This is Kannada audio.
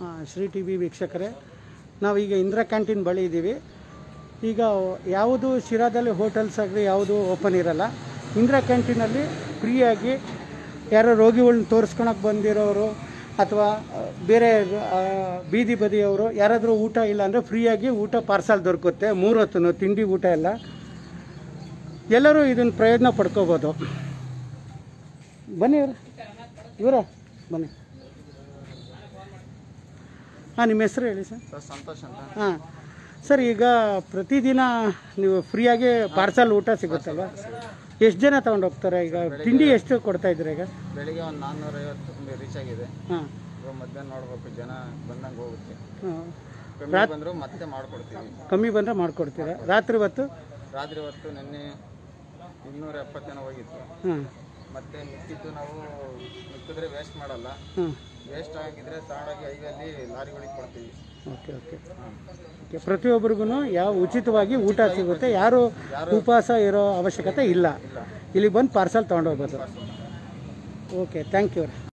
ಹಾಂ ಶ್ರೀ ಟಿ ವಿ ವೀಕ್ಷಕರೇ ನಾವೀಗ ಇಂದಿರಾ ಕ್ಯಾಂಟೀನ್ ಬಳಿ ಇದ್ದೀವಿ ಈಗ ಯಾವುದು ಶಿರಾದಲ್ಲಿ ಹೋಟೆಲ್ಸ್ ಆಗಲಿ ಯಾವುದು ಓಪನ್ ಇರಲ್ಲ ಇಂದಿರಾ ಕ್ಯಾಂಟೀನಲ್ಲಿ ಫ್ರೀಯಾಗಿ ಯಾರೋ ರೋಗಿಗಳ್ನ ತೋರಿಸ್ಕೊಳಕ್ಕೆ ಬಂದಿರೋರು ಅಥವಾ ಬೇರೆ ಆ, ಬೀದಿ ಬದಿಯವರು ಯಾರಾದರೂ ಊಟ ಇಲ್ಲ ಅಂದರೆ ಫ್ರೀಯಾಗಿ ಊಟ ಪಾರ್ಸಲ್ ದೊರಕುತ್ತೆ ಮೂರು ಹೊತ್ತು ತಿಂಡಿ ಊಟ ಎಲ್ಲ ಎಲ್ಲರೂ ಇದನ್ನು ಪ್ರಯೋಜನ ಪಡ್ಕೋಬೋದು ಬನ್ನಿ ಇವ್ರು ಇವರ ಬನ್ನಿ ಹಾಂ ನಿಮ್ಮ ಹೆಸರು ಹೇಳಿ ಸರ್ ಸರ್ ಸಂತೋಷ್ ಅಂತ ಹಾಂ ಸರ್ ಈಗ ಪ್ರತಿದಿನ ನೀವು ಫ್ರೀಯಾಗಿ ಪಾರ್ಸಲ್ ಊಟ ಸಿಗುತ್ತಲ್ವ ಎಷ್ಟು ಜನ ತಗೊಂಡು ಹೋಗ್ತಾರೆ ಈಗ ತಿಂಡಿ ಎಷ್ಟು ಕೊಡ್ತಾ ಇದ್ದೀರಾ ಈಗ ಬೆಳಿಗ್ಗೆ ಒಂದು ನಾನ್ನೂರ ಐವತ್ತು ರೀಚ್ ಆಗಿದೆ ಹಾಂ ಇವಾಗ ಮಧ್ಯಾಹ್ನ ನೋಡ್ಬೇಕು ಜನ ಬಂದಂಗೆ ಹೋಗುತ್ತೆ ಹಾಂ ಕಮ್ಮಿ ಬಂದರೂ ಮತ್ತೆ ಮಾಡ್ಕೊಡ್ತೀವಿ ಕಮ್ಮಿ ಬಂದರೆ ಮಾಡಿಕೊಡ್ತೀರಾ ರಾತ್ರಿ ಹೊತ್ತು ರಾತ್ರಿ ಹೊತ್ತು ನಿನ್ನೆ ಇನ್ನೂರ ಎಪ್ಪತ್ತು ಜನ ಹೋಗಿತ್ತು ಹಾಂ ಮತ್ತೆ ಮಿಕ್ಕಿದ್ದು ನಾವು ಮಿಕ್ಕಿದ್ರೆ ವೇಸ್ಟ್ ಮಾಡಲ್ಲ ಹಾಂ ವೇಸ್ಟ್ ಆಗಿದ್ರೆ ತಗೊಂಡೋಗಿ ಹೈವೇಲಿ ಲಾರಿಗಳಿಗೆ ಕೊಡ್ತೀವಿ ಓಕೆ ಓಕೆ ಓಕೆ ಪ್ರತಿಯೊಬ್ಬರಿಗೂ ಯಾವ ಉಚಿತವಾಗಿ ಊಟ ಸಿಗುತ್ತೆ ಯಾರು ಉಪವಾಸ ಇರೋ ಅವಶ್ಯಕತೆ ಇಲ್ಲ ಇಲ್ಲಿ ಬಂದು ಪಾರ್ಸಲ್ ತೊಗೊಂಡೋಗ್ಬೋದು ಓಕೆ ಥ್ಯಾಂಕ್ ಯು